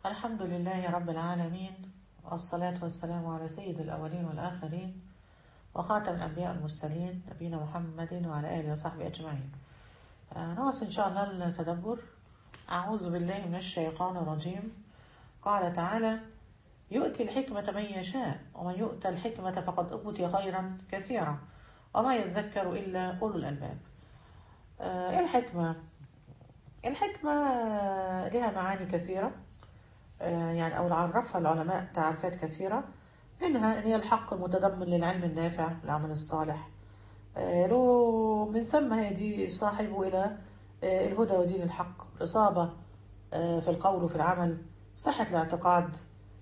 الحمد لله رب العالمين والصلاة والسلام على سيد الأولين والآخرين وخاتم الأنبياء المرسلين نبينا محمد وعلى آله وصحبه أجمعين آه، نواصل إن شاء الله التدبر أعوذ بالله من الشيطان الرجيم قال تعالى يؤتي الحكمة من يشاء ومن يؤتى الحكمة فقد أوتي خيرا كثيرا وما يذكر إلا أولو الألباب آه، إيه الحكمة الحكمة آه، لها معاني كثيرة آه، يعني أو عرفها العلماء تعريفات كثيرة منها أن هي الحق المتضمن للعلم النافع العمل الصالح آه، له من ثم يهدي صاحبه إلى آه، الهدى ودين الحق الإصابة آه، في القول وفي العمل صحة الاعتقاد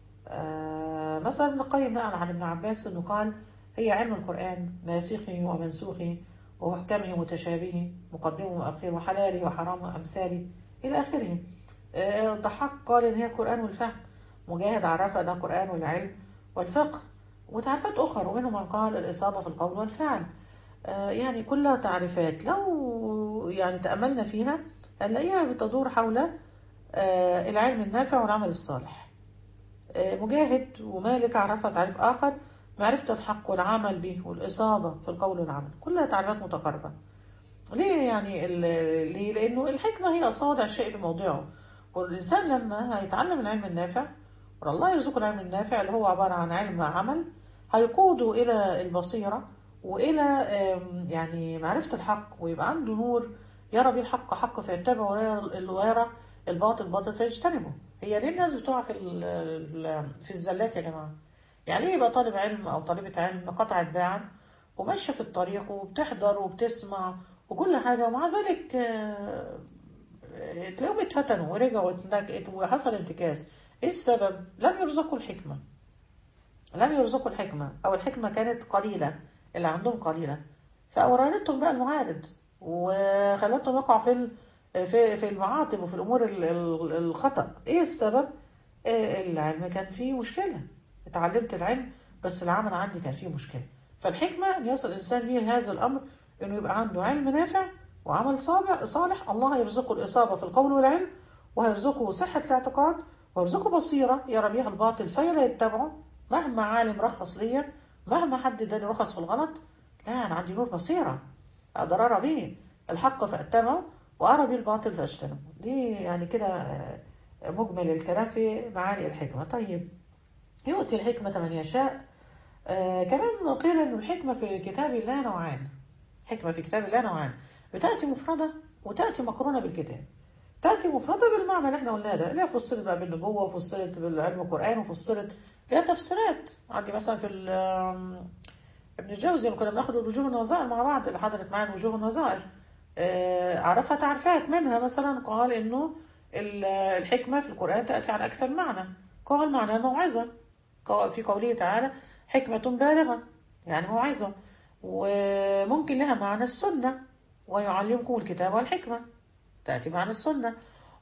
آه، مثلا ابن القيم نقل عن ابن عباس أنه قال هي علم القرآن ناسخه ومنسوخه ومحكمه ومتشابهه مقدمه ومؤخره وحلاله وحرامه وأمثاله إلى آخره آه، الضحاك قال إن هي القرآن والفهم مجاهد عرفها ده القرآن والعلم والفقه وتعريفات أخرى ومنهم من قال الإصابة في القول والفعل آه، يعني كلها تعريفات لو يعني تأملنا فيها هنلاقيها بتدور حول آه، العلم النافع والعمل الصالح آه، مجاهد ومالك عرفها تعريف آخر معرفة الحق والعمل به والإصابة في القول والعمل كلها تعريفات متقاربة ليه يعني ال- ليه؟ لأنه الحكمة هي أصابع الشيء في موضعه والإنسان لما هيتعلم العلم النافع والله يرزقه العلم النافع اللي هو عبارة عن علم مع عمل هيقوده إلى البصيرة وإلى آم، يعني معرفة الحق ويبقى عنده نور يرى به الحق حق فيتبعه ويرى ويرى الباطل باطل فيجتنبه هي ليه الناس بتقع في ال- ال- في الزلات يا جماعة يعني ليه يبقى طالب علم أو طالبة علم قطعت باعا وماشية في الطريق وبتحضر وبتسمع وكل حاجة ومع ذلك آه، آه، تلاقيهم اتفتنوا ورجعوا واتنك- وحصل انتكاس ايه السبب؟ لم يرزقوا الحكمة لم يرزقوا الحكمة أو الحكمة كانت قليلة اللي عندهم قليلة فأوردتهم بقى المعارض وخلتهم يقعوا في ال- في في المعاطب وفي الأمور ال- ال- الخطأ إيه السبب؟ آه، العلم كان فيه مشكلة اتعلمت العلم بس العمل عندي كان فيه مشكلة فالحكمة أن يصل الإنسان به لهذا الأمر أنه يبقى عنده علم نافع وعمل صالح صالح الله يرزقه الإصابة في القول والعلم ويرزقه صحة الاعتقاد ويرزقه بصيرة يرى بيها الباطل فلا يتبعه مهما عالم رخص ليا مهما حد اداني رخص في الغلط لا أنا عندي نور بصيرة أقدر أرى به الحق فأتبعه وأرى به الباطل فأجتنبه دي يعني كده آه، مجمل الكلام في معاني الحكمة طيب يؤتي الحكمة من يشاء آه كمان قيل أن الحكمة في كتاب الله نوعان حكمة في كتاب الله نوعان بتأتي مفردة وتأتي مقرونة بالكتاب تأتي مفردة بالمعنى اللي احنا قلناه ده اللي هي فصلت بقى بالنبوة وفصلت بالعلم القرآن وفصلت ليها تفسيرات عندي مثلا في ال- آم، ابن الجوزي لما كنا بناخد الوجوه والنظائر مع بعض اللي حضرت معانا الوجوه والنظائر آه، عرفها تعريفات منها مثلا قال انه ال- الحكمة في القرآن تأتي على أكثر معنى قال معنى موعظة قال- في قوله تعالى حكمة بالغة يعني موعظة وممكن لها معنى السنة ويعلمكم الكتاب والحكمة تأتي معنى السنة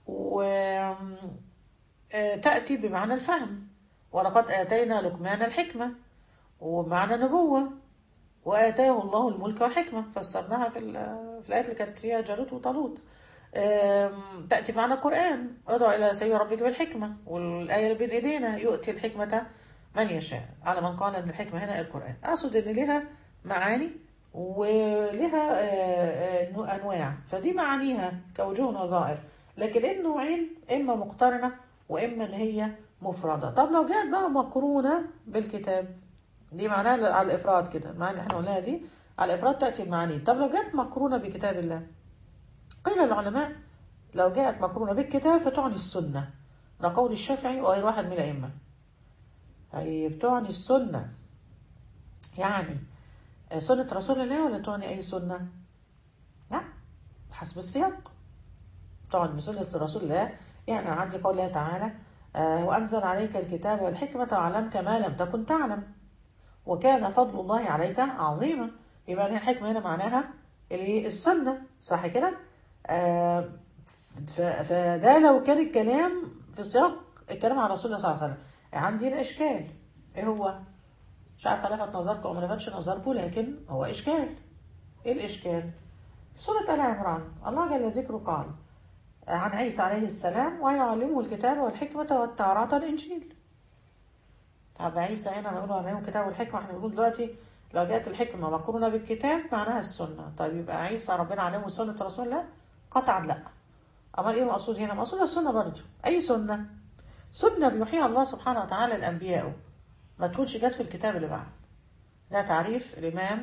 وتأتي بمعنى الفهم ولقد آتينا لقمان الحكمة ومعنى نبوة وآتاه الله الملك والحكمة فسرناها في, ال- في الآيات اللي كانت فيها جالوت وطالوت آم، تأتي معنى القرآن ادعو إلى سبيل ربك بالحكمة والآية اللي بين إيدينا يؤتي الحكمة من يشاء على من قال أن الحكمة هنا القرآن أقصد أن لها معاني ولها آه، آه، أنواع فدي معانيها كوجوه نظائر لكن النوعين إما مقترنة وإما إن هي مفردة طب لو جاءت بقى مقرونة بالكتاب دي معناها على الإفراد كده المعنى اللي احنا قلناها دي على الإفراد تأتي المعاني طب لو جاءت مقرونة بكتاب الله قيل العلماء لو جاءت مقرونة بالكتاب فتعني السنة ده قول الشافعي وغير واحد من الأئمة هي بتعني السنة يعني سنة رسول الله ولا تعني أي سنة؟ لا حسب السياق تعني سنة رسول الله يعني عندي قول الله تعالى آه، وأنزل عليك الكتاب والحكمة وعلمك ما لم تكن تعلم وكان فضل الله عليك عظيما يبقى هنا الحكمة هنا معناها اللي السنة صح كده؟ آه، ف- فده لو كان الكلام في سياق الكلام عن رسول الله صلى الله عليه وسلم عندي هنا إشكال إيه هو؟ مش عارفة لفت نظركم أو ما لفتش نظركم لكن هو إشكال إيه الإشكال؟ في سورة آل عمران الله جل ذكره قال عن عيسى عليه السلام ويعلمه الكتاب والحكمة والتوراة والإنجيل طب عيسى هنا بيقولوا عليهم الكتاب والحكمة احنا بنقول دلوقتي لو جاءت الحكمة مقرونة بالكتاب معناها السنة طيب يبقى عيسى ربنا علمه سنة رسول الله قطعا لا أمال إيه المقصود هنا مقصود السنة برضه أي سنة سنة بيوحيها الله سبحانه وتعالى لأنبيائه ما تكونش جت في الكتاب اللي بعد ده تعريف الإمام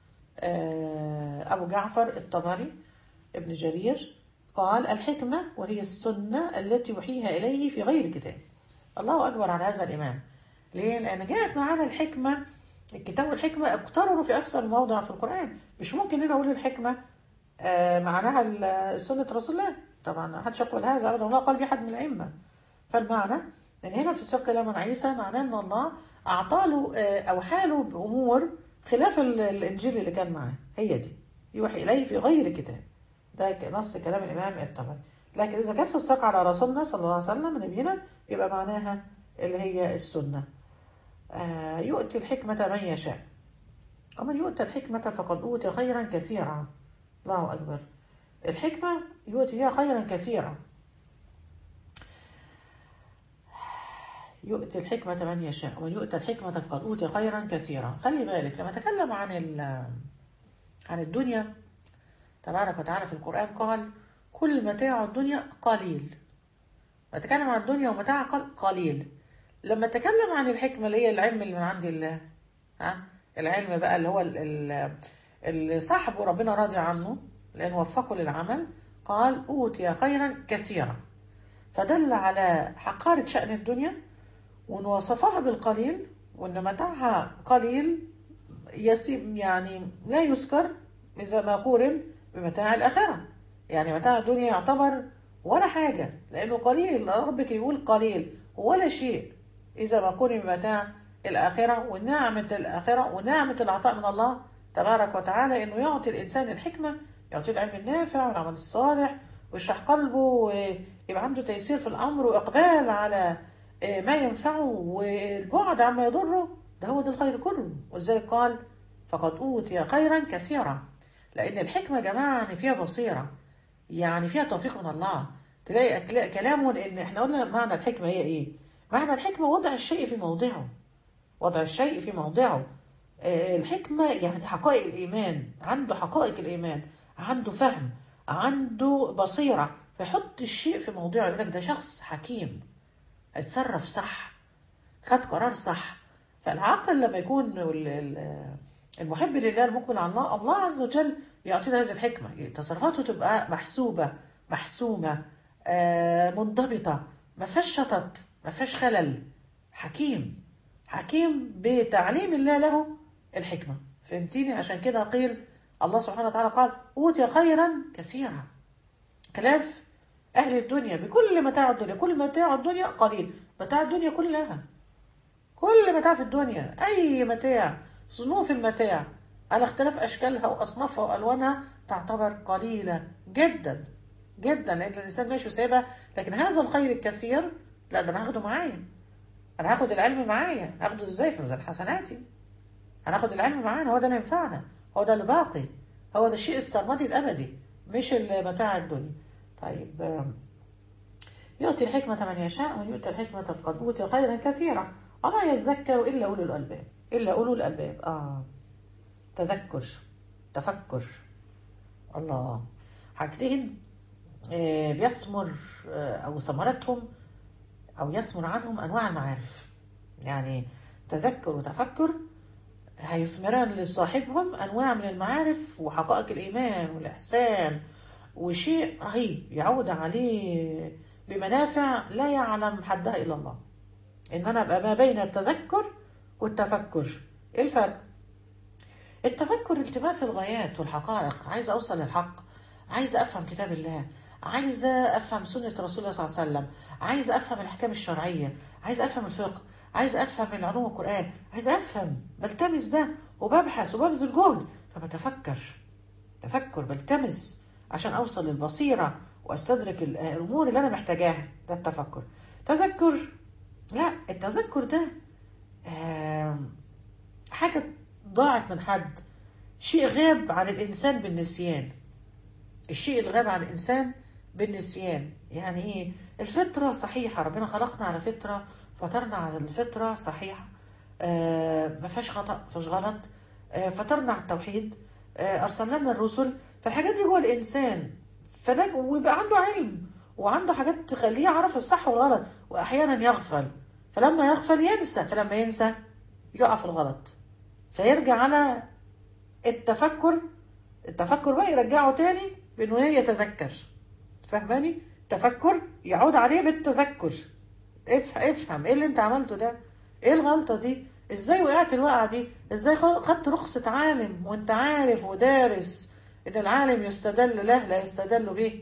أبو جعفر الطبري ابن جرير قال الحكمة وهي السنة التي يوحيها إليه في غير كتاب الله أكبر على هذا الإمام ليه؟ لأن جاءت معانا الحكمة الكتاب والحكمة اقترنوا في أكثر موضع في القرآن مش ممكن هنا أقول الحكمة آه معناها سنة رسول الله طبعا ما حدش يقبل هذا أبدا ولا قال به حد من الأئمة فالمعنى إن هنا في سياق كلام عن عيسى معناه إن الله أعطى له آه أوحى له بأمور خلاف الإنجيل اللي كان معاه هي دي يوحي إليه في غير كتاب ده نص كلام الإمام الطبري لكن إذا كانت في السياق على رسولنا صلى الله عليه وسلم نبينا يبقى معناها اللي هي السنة آه يؤتي الحكمة من يشاء ومن يؤتى الحكمة فقد أوتي خيرا كثيرا الله أكبر الحكمة يؤتي فيها خيرا كثيرا يؤتي الحكمة من يشاء ومن يؤتى الحكمة فقد أوتي خيرا كثيرا خلي بالك لما تكلم عن عن الدنيا تبارك وتعالى في القرآن قال كل متاع الدنيا قليل تكلم عن الدنيا ومتاعها قال قليل لما تكلم عن الحكمة اللي هي العلم اللي من عند الله ها العلم بقى اللي هو اللي صاحبه ربنا راضي عنه لأن وفقه للعمل قال أوتي خيرا كثيرا فدل على حقارة شأن الدنيا وأن وصفها بالقليل وأن متاعها قليل يسيب يعني لا يذكر إذا ما قورن بمتاع الآخرة يعني متاع الدنيا يعتبر ولا حاجة لأنه قليل ربك يقول قليل ولا شيء إذا ما قورن بمتاع الآخرة ونعمة الآخرة ونعمة العطاء من الله تبارك وتعالى إنه يعطي الإنسان الحكمة يعطي العلم النافع والعمل الصالح ويشرح قلبه ويبقى عنده تيسير في الأمر وإقبال على ما ينفعه والبعد عما يضره ده هو ده الخير كله ولذلك قال فقد أوتي خيرا كثيرا لأن الحكمة يا جماعة يعني فيها بصيرة يعني فيها توفيق من الله تلاقي كلامه لأن احنا قلنا معنى الحكمة هي إيه؟ معنى الحكمة وضع الشيء في موضعه وضع الشيء في موضعه الحكمة يعني حقائق الإيمان عنده حقائق الإيمان عنده فهم عنده بصيرة فيحط الشيء في موضعه يقول لك ده شخص حكيم اتصرف صح خد قرار صح فالعاقل لما يكون المحب لله المقبل على الله الله عز وجل يعطي له هذه الحكمة تصرفاته تبقى محسوبة محسومة منضبطة ما فيهاش شطط ما فيهاش خلل حكيم حكيم بتعليم الله له الحكمة فهمتيني عشان كده قيل الله سبحانه وتعالى قال أوتي خيرا كثيرا خلاف أهل الدنيا بكل متاع الدنيا كل متاع الدنيا قليل متاع الدنيا كلها كل متاع في الدنيا أي متاع صنوف المتاع على اختلاف أشكالها وأصنافها وألوانها تعتبر قليلة جدا جدا لأن الإنسان ماشي وسايبها لكن هذا الخير الكثير لا ده أنا هاخده معايا أنا هاخد العلم معايا هاخده إزاي في ميزان حسناتي أنا هاخد العلم معانا هو ده اللي ينفعنا هو ده اللي باقي هو ده الشيء السرمدي الأبدي مش متاع الدنيا طيب يؤتي الحكمة من يشاء ومن يؤتي الحكمة فقد أوتي خيرا كثيرا وما يذكر إلا أولو الألباب إلا أولو الألباب آه تذكر تفكر الله حاجتين آه بيثمر آه أو ثمرتهم أو يثمر عنهم أنواع المعارف يعني تذكر وتفكر هيثمران لصاحبهم أنواع من المعارف وحقائق الإيمان والإحسان وشيء رهيب يعود عليه بمنافع لا يعلم حدها إلا الله إن أنا أبقى ما بين التذكر والتفكر إيه الفرق؟ التفكر التماس الغايات والحقائق عايزة أوصل للحق عايزة أفهم كتاب الله عايزة أفهم سنة رسول الله صلى الله عليه وسلم عايزة أفهم الأحكام الشرعية عايزة أفهم الفقه عايزة أفهم العلوم القرآن عايزة أفهم بلتمس ده وببحث وببذل جهد فبتفكر تفكر بلتمس عشان أوصل للبصيرة وأستدرك الأمور اللي أنا محتاجاها ده التفكر تذكر لا التذكر ده حاجة ضاعت من حد شيء غاب عن الإنسان بالنسيان الشيء اللي غاب عن الإنسان بالنسيان يعني ايه الفطره صحيحه ربنا خلقنا على فطره فطرنا على الفطره صحيحه آه ما فيهاش خطا ما فيهاش غلط آه فطرنا على التوحيد آه ارسلنا لنا الرسل فالحاجات دي جوه الانسان فده ويبقى عنده علم وعنده حاجات تخليه يعرف الصح والغلط واحيانا يغفل فلما يغفل ينسى فلما ينسى يقع في الغلط فيرجع على التفكر التفكر بقى يرجعه تاني بانه ايه يتذكر فاهماني تفكر يعود عليه بالتذكر اف- افهم ايه اللي انت عملته ده ايه الغلطه دي ازاي وقعت الوقعه دي ازاي خ- خدت رخصه عالم وانت عارف ودارس ان العالم يستدل له لا يستدل به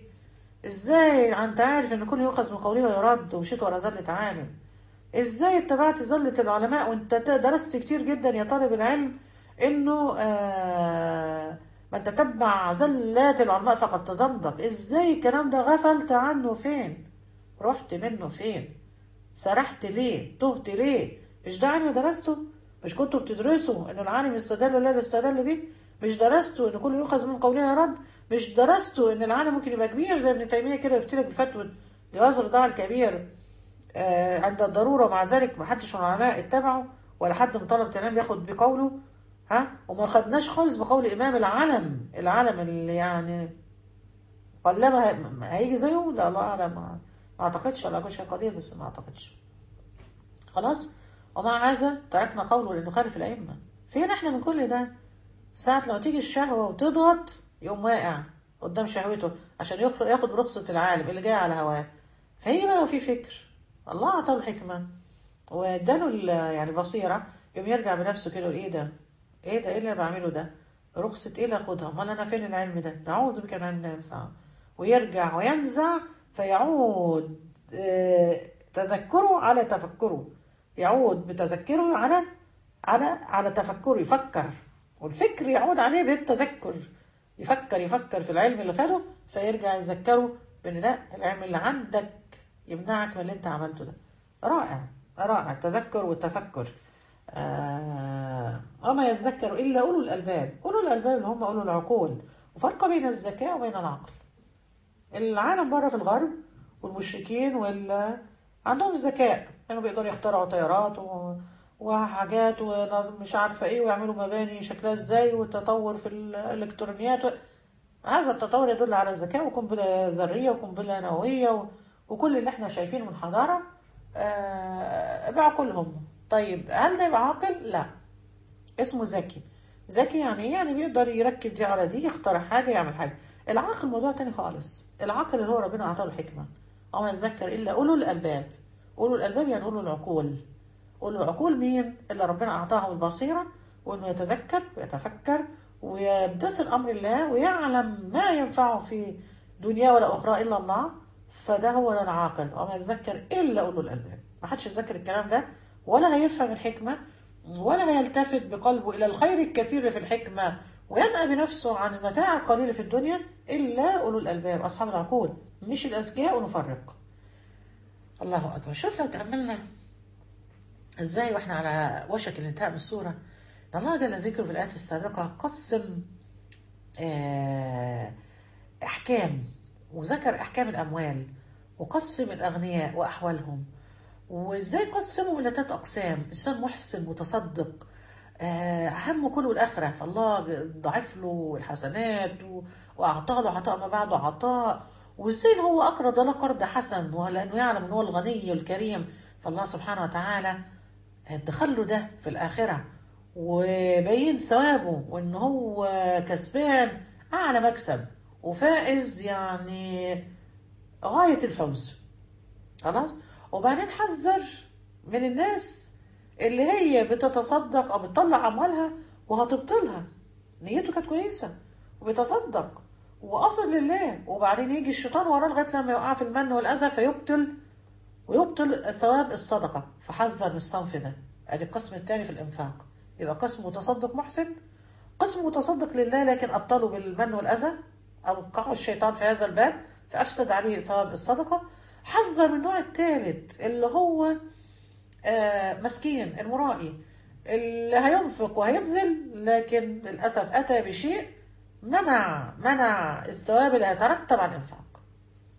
ازاي انت عارف ان كل يؤخذ من قوله ويرد ومشيت ورا زلة عالم ازاي اتبعت زلة العلماء وانت ت- درست كتير جدا يا طالب العلم انه آه من تتبع زلات العلماء فقد تزندق ازاي الكلام ده غفلت عنه فين رحت منه فين سرحت ليه تهت ليه مش ده علم درسته مش كنتوا بتدرسوا ان العالم يستدل لا يستدل به مش درستوا ان كل يؤخذ من قوله يرد مش درستوا ان العالم ممكن يبقى كبير زي ابن تيميه كده يفتي لك بفتوى جواز الرضاعه الكبير آه عند الضروره مع ذلك ما حدش من العلماء اتبعه ولا حد من طلبه العلم ياخد بقوله ها وما خدناش خالص بقول امام العالم العالم اللي يعني قلما ه- ما هيجي زيه لا الله اعلم ما ما اعتقدش ولا اقولش قدير بس ما اعتقدش خلاص ومع هذا تركنا قوله لانه خالف الائمه فين احنا من كل ده ساعة لما تيجي الشهوة وتضغط يقوم واقع قدام شهوته عشان يخ- ياخد برخصة العالم اللي جاي على هواه فهي بقى لو في فكر الله أعطاه الحكمة واداله ال- يعني بصيرة يقوم يرجع بنفسه كده يقول ايه ده ايه ده ايه اللي انا بعمله ده رخصة ايه اللي اخدها امال انا فين العلم ده نعوذ بك من علم ينفع ويرجع وينزع فيعود آه، تذكره على تفكره يعود بتذكره على على على تفكره يفكر والفكر يعود عليه بالتذكر يفكر يفكر في العلم اللي خده فيرجع يذكره بان لا العلم اللي عندك يمنعك من اللي انت عملته ده رائع رائع التذكر والتفكر آه وما يذكر الا اولو الالباب اولو الالباب اللي هم اولو العقول وفرق بين الذكاء وبين العقل العالم بره في الغرب والمشركين وال عندهم الذكاء كانوا بيقدروا يخترعوا طيارات و... وحاجات ومش عارفه ايه ويعملوا مباني شكلها ازاي وتطور في الالكترونيات و... هذا التطور يدل على الذكاء وقنبله ذريه وقنبله نوويه و... وكل اللي احنا شايفينه من حضاره آه... بعقولهم طيب هل ده يبقى عاقل؟ لا اسمه ذكي ذكي يعني ايه؟ يعني بيقدر يركب دي على دي يخترع حاجه يعمل حاجه العاقل موضوع تاني خالص العاقل اللي هو ربنا اعطاه الحكمه وما يتذكر الا اولو الالباب اولو الالباب يعني اولو العقول اولو العقول مين اللي ربنا اعطاهم البصيره وانه يتذكر ويتفكر ويمتثل امر الله ويعلم ما ينفعه في دنيا ولا اخرى الا الله فده هو العاقل وما يتذكر الا اولو الالباب ما حدش يتذكر الكلام ده ولا هيفهم الحكمه ولا هيلتفت بقلبه الى الخير الكثير في الحكمه وينأى بنفسه عن المتاع القليلة في الدنيا إلا أولو الألباب أصحاب العقول مش الأذكياء ونفرق الله أكبر شوف لو تأملنا إزاي وإحنا على وشك الانتهاء من السورة ده الله جل ذكره في الآيات السابقة قسم آه، أحكام وذكر أحكام الأموال وقسم الأغنياء وأحوالهم وإزاي قسموا إلى ثلاث أقسام إنسان محسن متصدق آه، همه كله الآخرة فالله ضاعف له الحسنات و- وأعطاه له عطاء ما بعده عطاء وإزاي إن هو أقرض له قرض حسن ولأنه يعلم إن هو الغني الكريم فالله سبحانه وتعالى دخل له ده في الآخرة وبين ثوابه وإن هو كسبان أعلى مكسب وفائز يعني غاية الفوز خلاص وبعدين حذر من الناس اللي هي بتتصدق او بتطلع اموالها وهتبطلها نيته كانت كويسه وبيتصدق واصل لله وبعدين يجي الشيطان وراه لغايه لما يقع في المن والاذى فيبطل ويبطل ثواب الصدقه فحذر من الصنف ده ادي القسم الثاني في الانفاق يبقى قسم متصدق محسن قسم متصدق لله لكن ابطله بالمن والاذى او وقعه الشيطان في هذا الباب فافسد عليه ثواب الصدقه حذر من النوع الثالث اللي هو آه، مسكين المرائي اللي هينفق وهيبذل لكن للأسف أتى بشيء منع منع الثواب اللي هيترتب على الإنفاق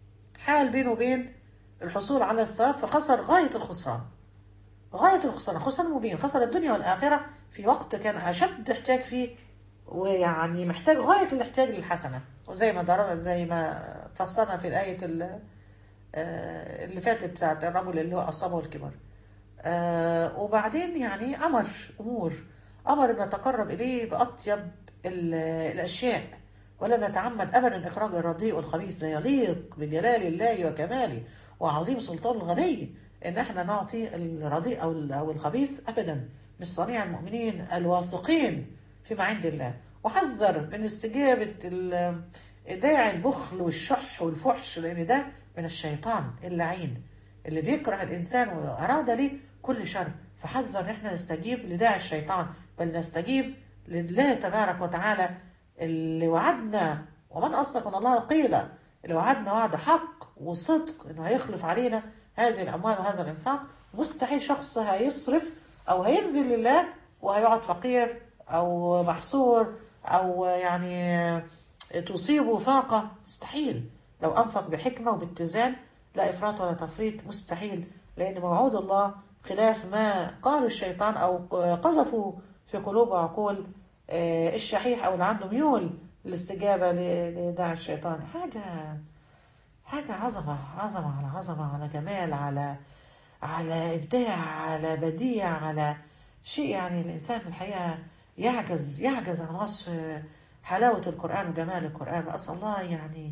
حال بينه وبين الحصول على الثواب فخسر غاية الخسران غاية الخسران خسران مبين خسر الدنيا والآخرة في وقت كان أشد احتاج فيه ويعني محتاج غاية الاحتياج للحسنة وزي ما ضرب زي ما فسرنا في الآية ال- آه، اللي فاتت بتاعت الرجل اللي هو أصابه الكبر آه، وبعدين يعني أمر أمور أمر أن نتقرب إليه بأطيب ال- الأشياء ولا نتعمد أبدا إخراج الرديء والخبيث لا يليق بجلال الله وكماله وعظيم سلطان الغني إن احنا نعطي الرديء أو ال- أو الخبيث أبدا مش صنيع المؤمنين الواثقين فيما عند الله وحذر من استجابة ال- داعي البخل والشح والفحش لأن ده من الشيطان اللعين اللي بيكره الإنسان وأراد ليه كل شر فحذر إن احنا نستجيب لداعي الشيطان بل نستجيب لله تبارك وتعالى اللي وعدنا ومن أصدق من الله قيلا اللي وعدنا وعد حق وصدق إنه هيخلف علينا هذه الأموال وهذا الإنفاق مستحيل شخص هيصرف أو هيبذل لله وهيقعد فقير أو محصور أو يعني تصيبه فاقة مستحيل لو أنفق بحكمة وباتزان لا إفراط ولا تفريط مستحيل لأن موعود الله خلاف ما قال الشيطان أو قذفوا في قلوب وعقول آه، الشحيح أو اللي عنده ميول للاستجابة ل- لداعي الشيطان حاجة حاجة عظمة عظمة على عظمة على جمال على على إبداع على بديع على شيء يعني الإنسان في الحقيقة يعجز يعجز عن وصف حلاوة القرآن وجمال القرآن أسأل الله يعني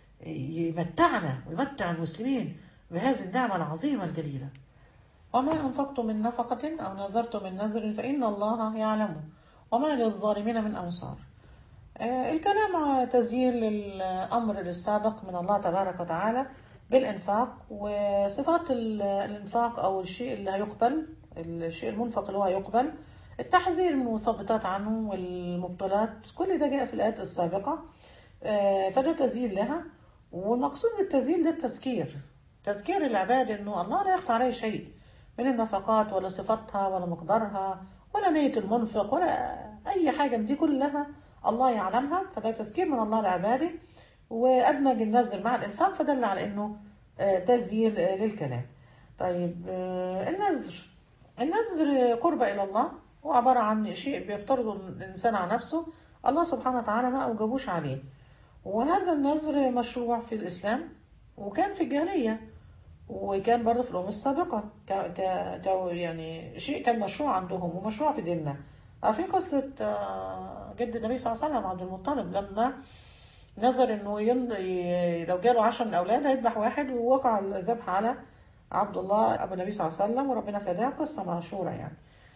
يمتعنا ويمتع المسلمين بهذه النعمة العظيمة الجليلة وما أنفقتم من نفقة أو نذرتم من نذر فإن الله يعلمه وما للظالمين من أنصار آه، الكلام تزيين للأمر السابق من الله تبارك وتعالى بالإنفاق وصفات ال- الإنفاق أو الشيء اللي هيقبل الشيء المنفق اللي هو هيقبل التحذير من المثبطات عنه والمبطلات كل ده جاء في الآيات السابقة آه، فده تزيين لها والمقصود بالتزيين ده التذكير تذكير العباد انه الله لا يخفى عليه شيء من النفقات ولا صفتها ولا مقدارها ولا نية المنفق ولا أي حاجة من دي كلها الله يعلمها فده تذكير من الله لعباده وأدمج النذر مع الإنفاق فدل على إنه آه، تزيين آه، للكلام طيب آه، النذر النذر قربة إلى الله هو عبارة عن شيء بيفترضه الإنسان على نفسه الله سبحانه وتعالى ما أوجبوش عليه وهذا النذر مشروع في الإسلام وكان في الجاهلية وكان برضه في الأمم السابقة ك... ك... ك... يعني شيء كان مشروع عندهم ومشروع في ديننا في قصة آه، جد النبي صلى الله عليه وسلم عبد المطلب لما نذر انه ين... ي- لو جاله عشر من اولاد هيذبح واحد ووقع الذبح على عبد الله ابو النبي صلى الله عليه وسلم وربنا فداه قصة مشهورة يعني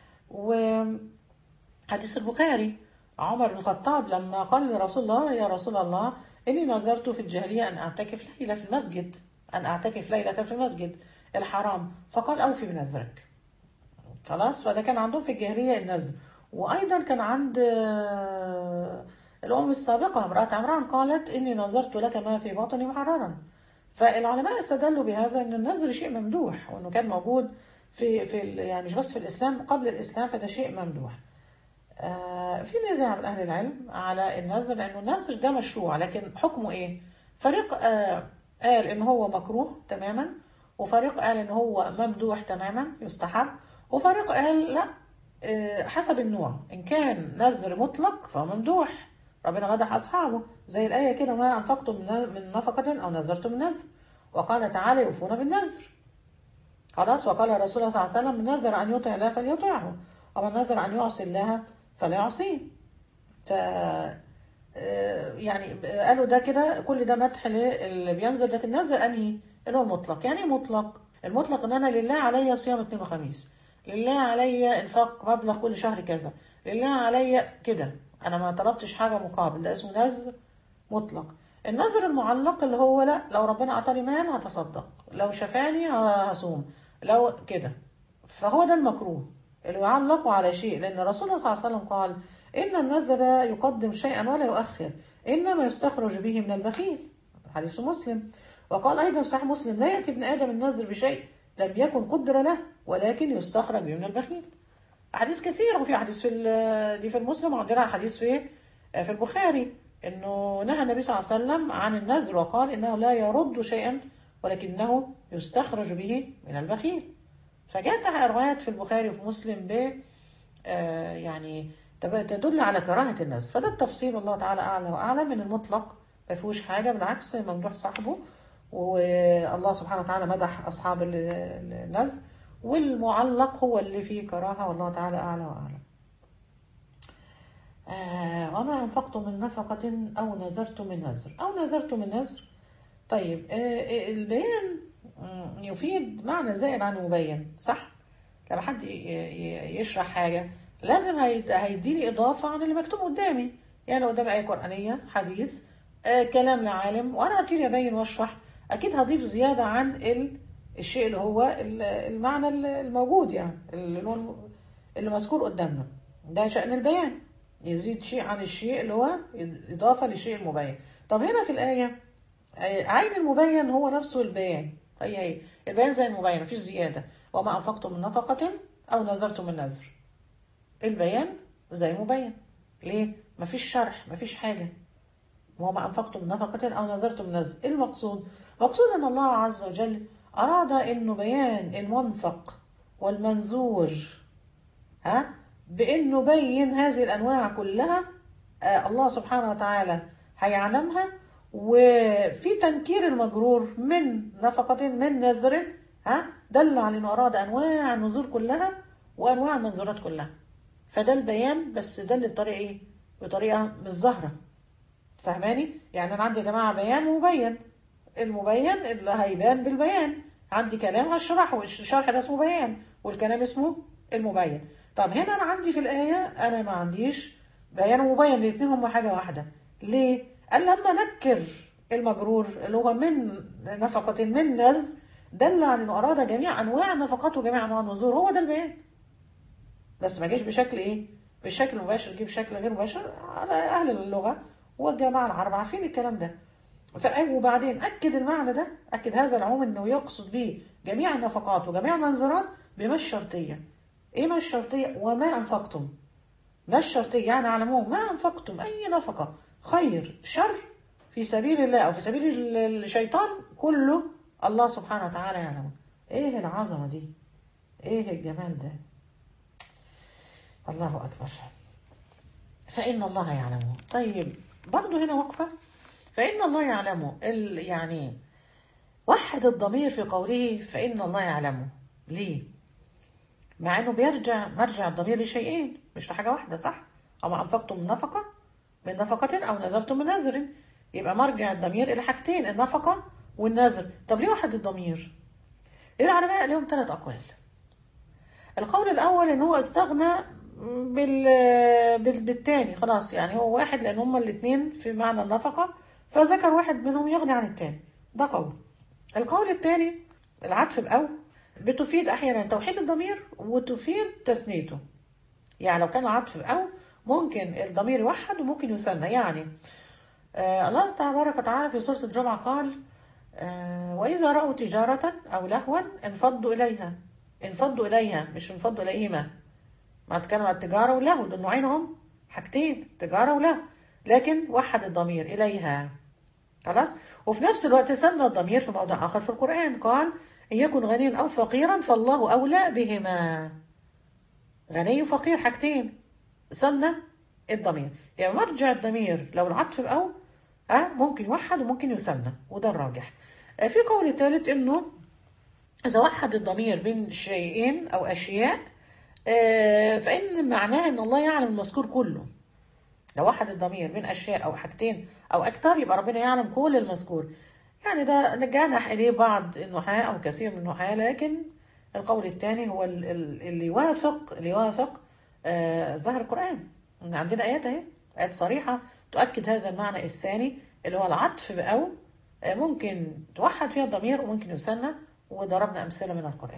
وحديث البخاري عمر بن الخطاب لما قال لرسول الله يا رسول الله إني نذرت في الجاهلية أن أعتكف ليلة في المسجد أن أعتكف ليلة في المسجد الحرام فقال أوفي بنذرك خلاص فده كان عندهم في الجاهلية النذر وأيضا كان عند آه، الأم السابقة امرأة عمران قالت إني نذرت لك ما في بطني محررا فالعلماء استدلوا بهذا ان النذر شيء ممدوح وانه كان موجود في في ال- يعني مش بس في الاسلام قبل الاسلام فده شيء ممدوح. آه، في نزاع من اهل العلم على النذر لانه النذر ده مشروع لكن حكمه ايه؟ فريق آه، قال ان هو مكروه تماما وفريق قال ان هو ممدوح تماما يستحب وفريق قال لا آه، حسب النوع ان كان نذر مطلق فهو ممدوح ربنا مدح اصحابه زي الايه كده ما انفقتم من من نفقه او نذرتم من نذر وقال تعالى يوفون بالنذر خلاص وقال الرسول صلى الله عليه وسلم من نذر ان يطع الله فليطعه ومن نذر ان يعصي الله فلا يعصيه ف آه، يعني قالوا ده كده كل ده مدح للي بينزل لكن نزل انهي اللي هو المطلق يعني ايه مطلق المطلق ان انا لله علي صيام اثنين وخميس لله علي انفاق مبلغ كل شهر كذا لله علي كده انا ما طلبتش حاجه مقابل ده اسمه نذر مطلق النذر المعلق اللي هو لا لو ربنا اعطاني مال هتصدق لو شفاني هصوم لو كده فهو ده المكروه اللي يعلق على شيء لان الرسول صلى الله عليه وسلم قال ان النذر لا يقدم شيئا ولا يؤخر انما يستخرج به من البخيل حديث مسلم وقال ايضا في صحيح مسلم لا ياتي ابن ادم النذر بشيء لم يكن قدر له ولكن يستخرج به من البخيل احاديث كثيره وفي احاديث في ال- دي في المسلم وعندنا حديث في في البخاري انه نهى النبي صلى الله عليه وسلم عن النذر وقال انه لا يرد شيئا ولكنه يستخرج به من البخيل فجاءت روايات في البخاري وفي مسلم ب آه، يعني تب- تدل على كراهة النذر فده التفصيل الله تعالى أعلى وأعلم من المطلق ما فيهوش حاجة بالعكس ممدوح صاحبه والله سبحانه وتعالى مدح أصحاب ال- ال- النذر والمعلق هو اللي فيه كراهة والله تعالى أعلى وأعلم آه وما أنفقتم من نفقة أو نذرتم من نذر أو نذرتم من نذر طيب آه آه، البيان مم، يفيد معنى زائد عن مبين صح؟ لما حد ي- ي- يشرح حاجة لازم هيد- هيديني إضافة عن اللي مكتوب قدامي يعني لو قدامي آية قرآنية حديث آه كلام لعالم وأنا هبتدي أبين وأشرح أكيد هضيف زيادة عن ال- الشيء اللي هو ال- المعنى الموجود يعني اللي هو اللي مذكور قدامنا ده شأن البيان يزيد شيء عن الشيء اللي هو إضافة للشيء المبين طب هنا في الآية آه، عين المبين هو نفسه البيان هي هي البيان زي المبين مفيش زيادة وما أنفقتم من نفقة أو نذرتم من نذر البيان زي المبين ليه؟ مفيش شرح مفيش حاجة وما أنفقتم من نفقة أو نذرتم من نذر إيه المقصود؟ مقصود أن الله عز وجل أراد أنه بيان المنفق والمنذور ها بأنه بين هذه الأنواع كلها آه الله سبحانه وتعالى هيعلمها وفي تنكير المجرور من نفقة من نذر ها دل على أنه أراد أنواع النذور كلها وأنواع المنذورات كلها فده البيان بس دل بطريقة إيه؟ بطريقة مش ظاهرة فاهماني؟ يعني أنا عندي يا جماعة بيان ومبين المبين اللي هيبان بالبيان عندي كلام هشرحه الشرح ده اسمه بيان والكلام اسمه المبين طب هنا انا عندي في الآية انا ما عنديش بيان ومبين الاثنين هما حاجة واحدة ليه؟ قال لما نكر المجرور اللي هو من نفقة من نذر دل على انه اراد جميع انواع النفقات وجميع انواع النذور هو ده البيان بس ما جاش بشكل ايه؟ بالشكل المباشر جه بشكل غير مباشر على اهل اللغة والجماعة العرب عارفين الكلام ده فأي وبعدين أكد المعنى ده أكد هذا العموم أنه يقصد به جميع النفقات وجميع المنظرات بما الشرطية إيه ما الشرطية وما أنفقتم ما الشرطية يعني على العموم ما أنفقتم أي نفقة خير شر في سبيل الله أو في سبيل ال- الشيطان كله الله سبحانه وتعالى يعلم إيه العظمة دي إيه الجمال ده الله أكبر فإن الله يعلمه طيب برضو هنا وقفة فإن الله يعلمه ال يعني وحد الضمير في قوله فإن الله يعلمه ليه؟ مع إنه بيرجع مرجع الضمير لشيئين مش لحاجة واحدة صح؟ أما أنفقتم من نفقة من نفقة أو نذرتم من نذر يبقى مرجع الضمير إلى حاجتين النفقة والنذر طب ليه وحد الضمير؟ العلماء لهم ثلاث أقوال القول الأول إن هو استغنى بال... بال... بالتاني خلاص يعني هو واحد لأن هما الاتنين في معنى النفقة فذكر واحد منهم يغني عن التاني ده قول القول التاني العطف بأو بتفيد أحيانا توحيد الضمير وتفيد تثنيته يعني لو كان العطف بأو ممكن الضمير يوحد وممكن يثنى يعني آه الله تبارك وتعالى في سورة الجمعة قال آه وإذا رأوا تجارة أو لهوا انفضوا إليها انفضوا إليها مش انفضوا إليهما ما تتكلم عن التجارة واللهو دول نوعين هم حاجتين تجارة ولهو لكن وحد الضمير إليها خلاص وفي نفس الوقت سمى الضمير في موضع آخر في القرآن قال إن يكن غنيا أو فقيرا فالله أولى بهما غني وفقير حاجتين سمى الضمير يعني مرجع الضمير لو العطف أو أه ممكن يوحد وممكن يسمى وده الراجح آه، في قول ثالث إنه إذا وحد الضمير بين شيئين أو أشياء آه، فإن معناه إن الله يعلم المذكور كله لو وحد الضمير بين أشياء أو حاجتين أو أكثر يبقى ربنا يعلم كل المذكور يعني ده جنح إليه بعض النحاة أو كثير من النحاة لكن القول الثاني هو ال- ال- اللي يوافق اللي يوافق آه، ظاهر القرآن إن عندنا آيات أهي آيات صريحة تؤكد هذا المعنى الثاني اللي هو العطف بأو آه، ممكن توحد فيها الضمير وممكن يثنى وضربنا أمثلة من القرآن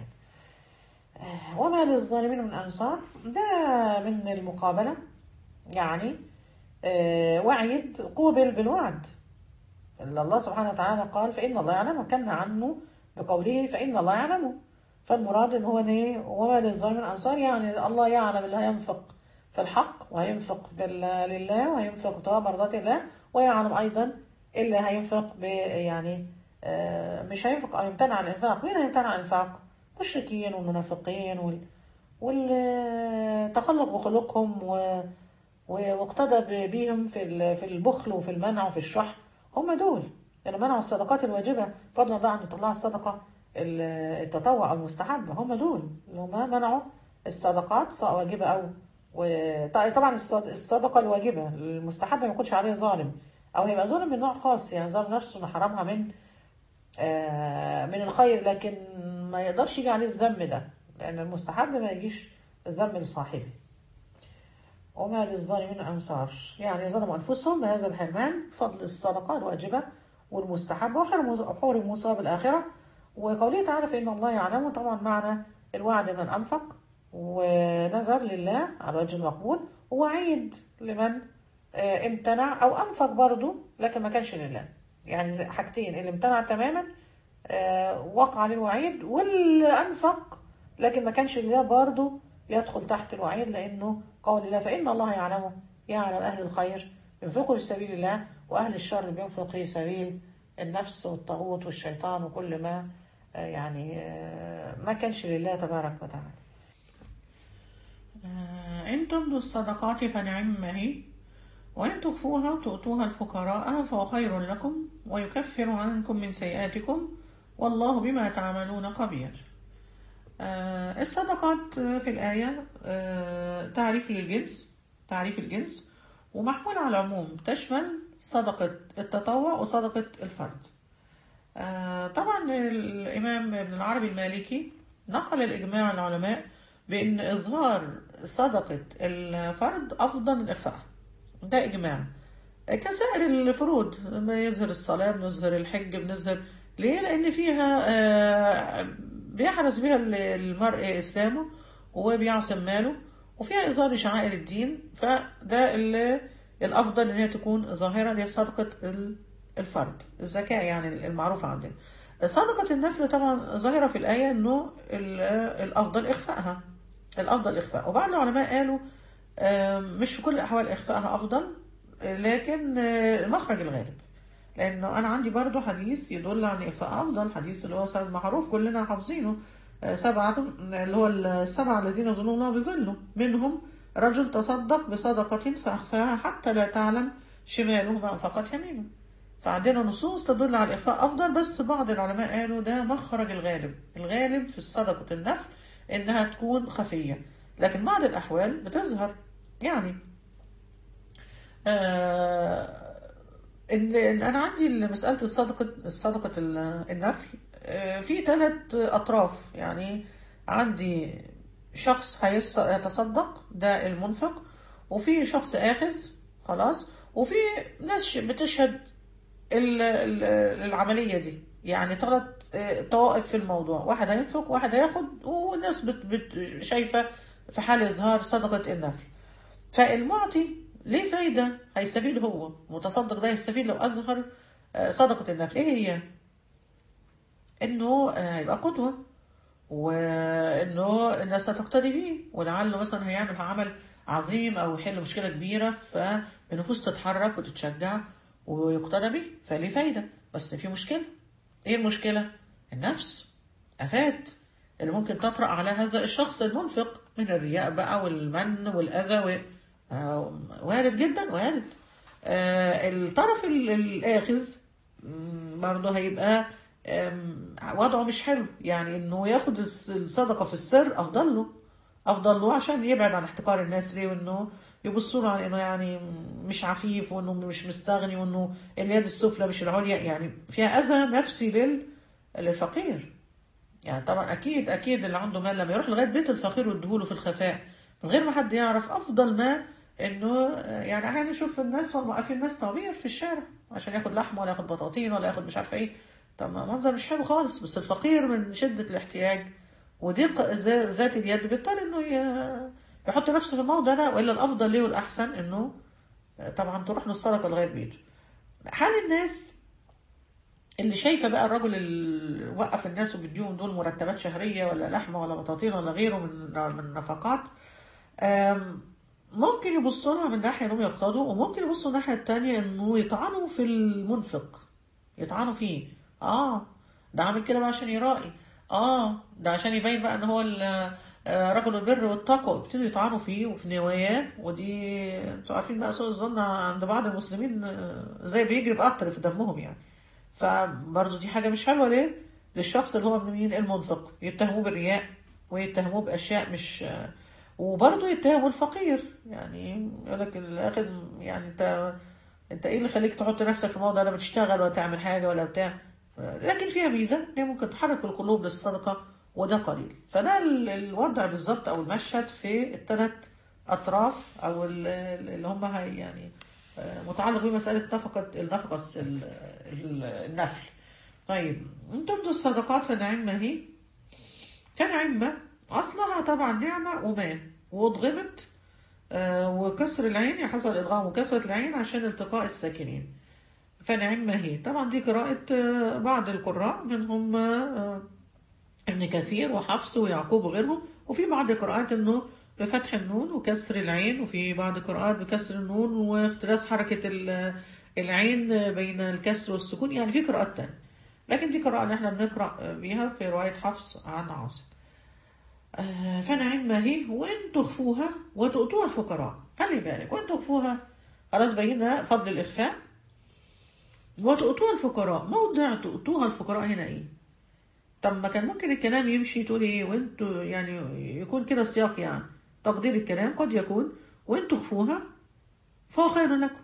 آه، وما للظالمين من أنصار ده من المقابلة يعني آه، وعيد قوبل بالوعد اللي الله سبحانه وتعالى قال فإن الله يعلم وكان عنه بقوله فإن الله يعلمه فالمراد ان هو ايه وما للظالمين انصار يعني الله يعلم اللي هينفق في الحق وهينفق بال- لله وهينفق ابتغاء مرضات الله ويعلم ايضا اللي هينفق ب يعني آه، مش هينفق أو يمتنع عن الإنفاق مين هيمتنع عن الإنفاق؟ المشركين والمنافقين وال واللي تخلق بخلقهم و... و- واقتدى ب- بيهم في ال- في البخل وفي المنع وفي الشح هم دول اللي منعوا الصدقات الواجبة فضلا بقى عن يطلعوا الصدقة ال- التطوع أو المستحبة هم دول اللي هم منعوا الصدقات سواء واجبة أو و- ط- طبعا الصد- الصدقة الواجبة المستحبة ما يكونش عليها ظالم أو هيبقى ظالم من نوع خاص يعني ظالم نفسه إنه حرمها من آه، من الخير لكن ما يقدرش يجي عليه الذم ده لأن المستحب ما يجيش الذم لصاحبه وما للظالمين أنصار يعني ظلموا أنفسهم بهذا الحرمان فضل الصدقة الواجبة والمستحبة وحرموا حرموا ثواب الآخرة وقوله تعالى فإن الله يعلم طبعا معنى الوعد من أنفق ونذر لله على وجه المقبول ووعيد لمن آه، امتنع أو أنفق برضه لكن ما كانش لله يعني زي حاجتين اللي امتنع تماما آه، وقع عليه الوعيد واللي أنفق لكن ما كانش لله برضه يدخل تحت الوعيد لأنه قول الله فإن الله يعلمه يعلم أهل الخير ينفقوا في سبيل الله وأهل الشر بينفق في سبيل النفس والطاغوت والشيطان وكل ما آه، يعني آه، ما كانش لله تبارك وتعالى آه، إن تبدوا الصدقات فنعم هي وإن تخفوها وتؤتوها الفقراء فهو خير لكم ويكفر عنكم من سيئاتكم والله بما تعملون خبير آه، الصدقات في الآية آه، تعريف للجنس تعريف الجنس ومحمول على العموم تشمل صدقة التطوع وصدقة الفرد آه، طبعا الإمام ابن العربي المالكي نقل الإجماع العلماء بأن إظهار صدقة الفرد أفضل من إخفائها ده إجماع كسائر الفروض لما يظهر الصلاة بنظهر الحج بنظهر ليه؟ لأن فيها آه، بيحرز بها المرء إسلامه وبيعصم ماله وفيها إظهار شعائر الدين فده ال- الأفضل إن هي تكون ظاهرة اللي هي صدقة ال- الفرد الزكاة يعني المعروفة عندنا صدقة النفل طبعا ظاهرة في الآية إنه ال- الأفضل إخفائها الأفضل إخفاء وبعض العلماء قالوا آم، مش في كل الأحوال إخفائها أفضل لكن آه، مخرج الغالب لأنه أنا عندي برضو حديث يدل عن إخفاء أفضل حديث اللي هو سبب معروف كلنا حافظينه آه، سبعة اللي هو السبعة الذين يظنون الله بظله منهم رجل تصدق بصدقة فأخفاها حتى لا تعلم شماله ما أنفقت يمينه فعندنا نصوص تدل على الإخفاء أفضل بس بعض العلماء قالوا ده مخرج الغالب الغالب في صدقة النفل إنها تكون خفية لكن بعض الأحوال بتظهر يعني آه إن إن أنا عندي مسألة الصدقة الصدقة ال- النفل آه في ثلاث أطراف يعني عندي شخص هيص- هيتصدق ده المنفق وفي شخص آخذ خلاص وفي ناس بتشهد ال- ال- العملية دي يعني ثلاث طوائف في الموضوع واحد هينفق واحد هياخد وناس بت بت شايفة في حال إظهار صدقة النفل فالمعطي ليه فايدة هيستفيد هو متصدق ده هيستفيد لو أظهر آه، صدقة النفل إيه هي؟ إنه آه، هيبقى قدوة وإنه الناس هتقتدي بيه ولعله مثلا هيعمل عمل عظيم أو يحل مشكلة كبيرة فالنفوس تتحرك وتتشجع ويقتدى بيه فليه فايدة بس في مشكلة إيه المشكلة؟ النفس آفات اللي ممكن تطرأ على هذا الشخص المنفق من الرياء بقى والمن والأذى و... آه، وارد جدا وارد آه، الطرف ال- الآخذ مم، برضه هيبقى آم، وضعه مش حلو يعني انه ياخد الس- الصدقة في السر افضل له افضل له عشان يبعد عن احتقار الناس ليه وانه يبصوا له على انه يعني مش عفيف وانه مش مستغني وانه اليد السفلى مش العليا يعني فيها اذى نفسي لل للفقير يعني طبعا اكيد اكيد اللي عنده مال لما يروح لغايه بيت الفقير ويديهوله في الخفاء من غير ما حد يعرف افضل ما انه يعني احيانا نشوف الناس موقفين الناس طوابير في الشارع عشان ياخد لحمه ولا ياخد بطاطين ولا ياخد مش عارفه ايه طب ما منظر مش حلو خالص بس الفقير من شده الاحتياج وضيق ذا- ذات اليد بيضطر انه ي- يحط نفسه في الموضع ده والا الافضل ليه والاحسن انه طبعا تروح له الصدقه لغايه بيته حال الناس اللي شايفه بقى الراجل اللي وقف الناس وبيديهم دول مرتبات شهريه ولا لحمه ولا بطاطين ولا غيره من من النفقات آم، ممكن يبصوا لها من ناحيه انهم يقتضوا وممكن يبصوا الناحيه التانية انه يطعنوا في المنفق يطعنوا فيه اه ده عامل كده بقى عشان يرائي اه ده عشان يبين بقى ان هو ال- آه، رجل البر والتقوى ابتدوا يطعنوا فيه وفي نواياه ودي انتوا عارفين بقى سوء الظن عند بعض المسلمين آه، زي بيجري بقطر في دمهم يعني فبرضه دي حاجة مش حلوة ليه؟ للشخص اللي هو من مين المنفق يتهموه بالرياء ويتهموه بأشياء مش وبرضه يتهموا الفقير يعني يقول لك الأخذ يعني أنت أنت إيه اللي خليك تحط نفسك في الموضوع ده بتشتغل ولا تعمل حاجة ولا بتاع لكن فيها ميزة إن هي ممكن تحرك القلوب للصدقة وده قليل فده ال- الوضع بالظبط أو المشهد في الثلاث أطراف أو ال- اللي هم هي يعني آه، متعلق بمسألة نفقة النفقة الس- ال- ال- النفل طيب من ضمن الصدقات فنعمة هي كنعمة أصلها طبعا نعمة وما وأضغمت آه، وكسر العين حصل إدغام وكسرة العين عشان التقاء الساكنين فنعمة هي طبعا دي قراءة آه، بعض القراء منهم آه، ابن كثير وحفص ويعقوب وغيرهم وفي بعض القراءات انه بفتح النون وكسر العين وفي بعض القراءات بكسر النون واختلاس حركة ال- العين بين الكسر والسكون يعني في قراءات تانية لكن دي قراءة اللي احنا بنقرأ بيها في رواية حفص عن عاصم آه، فنعم هي وان تخفوها وتؤتوها الفقراء خلي بالك وان تخفوها خلاص بينا فضل الإخفاء وتؤتوها الفقراء موضع تؤتوها الفقراء هنا ايه طب ما كان ممكن الكلام يمشي تقول ايه وانتوا يعني يكون كده سياق يعني تقدير الكلام قد يكون وان تخفوها فهو خير لكم